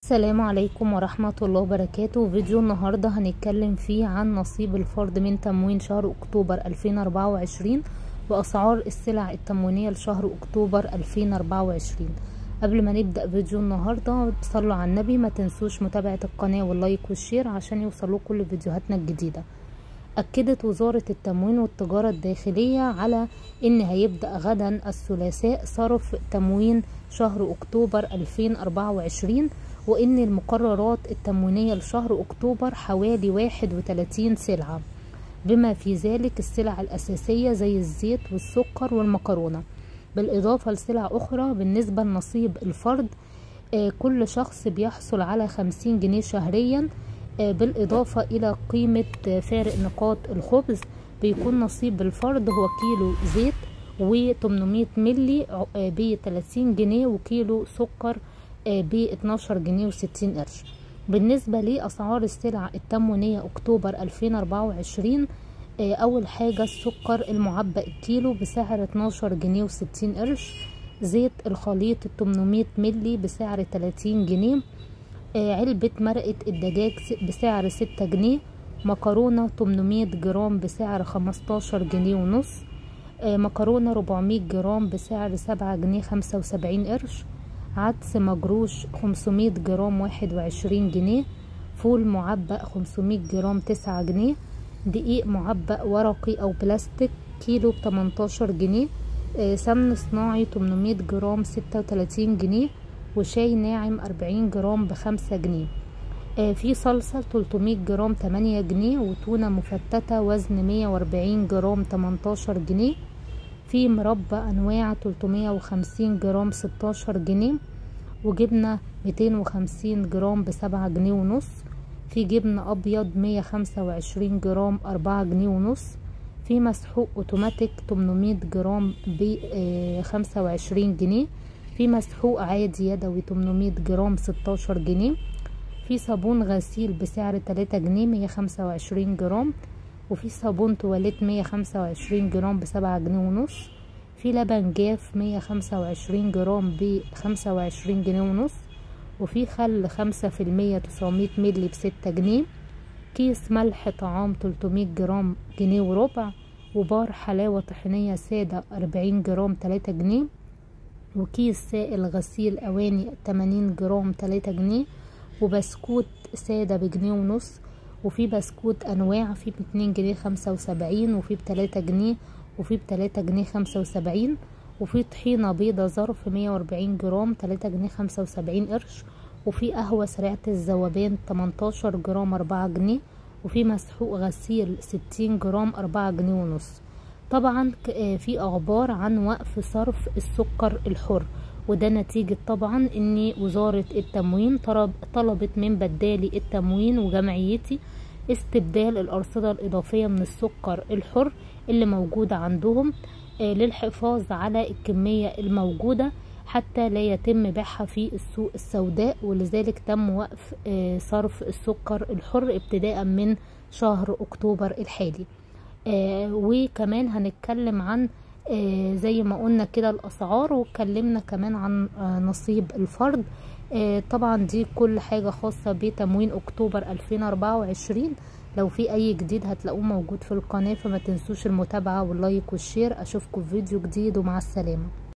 السلام عليكم ورحمة الله وبركاته فيديو النهاردة هنتكلم فيه عن نصيب الفرد من تموين شهر أكتوبر 2024 وأسعار السلع التموينية لشهر أكتوبر 2024 قبل ما نبدأ فيديو النهاردة صلوا على النبي ما تنسوش متابعة القناة واللايك والشير عشان يوصلوا كل فيديوهاتنا الجديدة أكدت وزارة التموين والتجارة الداخلية على إن هيبدأ غدا الثلاثاء صرف تموين شهر أكتوبر 2024 وإن المقررات التموينية لشهر أكتوبر حوالي 31 سلعة بما في ذلك السلع الأساسية زي الزيت والسكر والمكرونة بالإضافة لسلع أخرى بالنسبة لنصيب الفرد كل شخص بيحصل على 50 جنيه شهريا بالإضافة إلى قيمة فارق نقاط الخبز بيكون نصيب الفرد هو كيلو زيت و 800 ملي ب 30 جنيه وكيلو سكر ب 12 جنيه و60 قرش بالنسبة لأسعار السلع التموينية أكتوبر 2024 أول حاجة السكر المعبأ الكيلو بسعر 12 جنيه و60 قرش زيت الخليط 800 ملي بسعر 30 جنيه علبة مرقة الدجاج بسعر ستة جنيه مكرونة 800 جرام بسعر 15 جنيه ونص مكرونة 400 جرام بسعر سبعة جنيه خمسة وسبعين قرش عدس مجروش 500 جرام واحد وعشرين جنيه فول معبأ 500 جرام تسعة جنيه دقيق معبأ ورقي أو بلاستيك كيلو بتمنتاشر جنيه سمن صناعي 800 جرام ستة وتلاتين جنيه وشاي ناعم أربعين جرام بخمسة جنيه في صلصة 300 جرام تمانية جنيه وتونة مفتتة وزن مية وأربعين جرام تمنتاشر جنيه في مربى أنواع 350 جرام 16 جنيه وجبنة 250 جرام بسبعة جنيه ونص في جبن أبيض 125 جرام أربعة جنيه ونص في مسحوق أوتوماتيك 800 جرام بخمسة وعشرين جنيه في مسحوق عادي يدوي 800 جرام 16 جنيه في صابون غسيل بسعر 3 جنيه 125 جرام وفي صابون تواليت مية خمسة وعشرين جرام بسبعة جنيه ونص في لبن جاف مية خمسة وعشرين جرام بخمسة وعشرين جنيه ونص وفي خل خمسة في المية تسعمية ملي بستة جنيه كيس ملح طعام تلتمية جرام جنيه وربع وبار حلاوة طحينية سادة أربعين جرام تلاتة جنيه وكيس سائل غسيل أواني تمانين جرام تلاتة جنيه وبسكوت سادة بجنيه ونص وفي بسكوت انواع في باتنين جنيه خمسة وسبعين وفي بتلاتة جنيه وفي بتلاتة جنيه خمسة وسبعين وفي طحينة بيضة ظرف مية واربعين جرام تلاتة جنيه خمسة وسبعين قرش وفي قهوة سريعة الذوبان تمنتاشر جرام أربعة جنيه وفي مسحوق غسيل ستين جرام أربعة جنيه ونص طبعا في أخبار عن وقف صرف السكر الحر وده نتيجة طبعا ان وزارة التموين طلبت من بدالي التموين وجمعيتي استبدال الأرصدة الإضافية من السكر الحر اللي موجودة عندهم للحفاظ على الكمية الموجودة حتى لا يتم بيعها في السوق السوداء ولذلك تم وقف صرف السكر الحر ابتداء من شهر أكتوبر الحالي وكمان هنتكلم عن آه زي ما قلنا كده الاسعار واتكلمنا كمان عن آه نصيب الفرد آه طبعا دي كل حاجة خاصة بتموين اكتوبر 2024 لو في اي جديد هتلاقوه موجود في القناة فما تنسوش المتابعة واللايك والشير اشوفكم في فيديو جديد ومع السلامة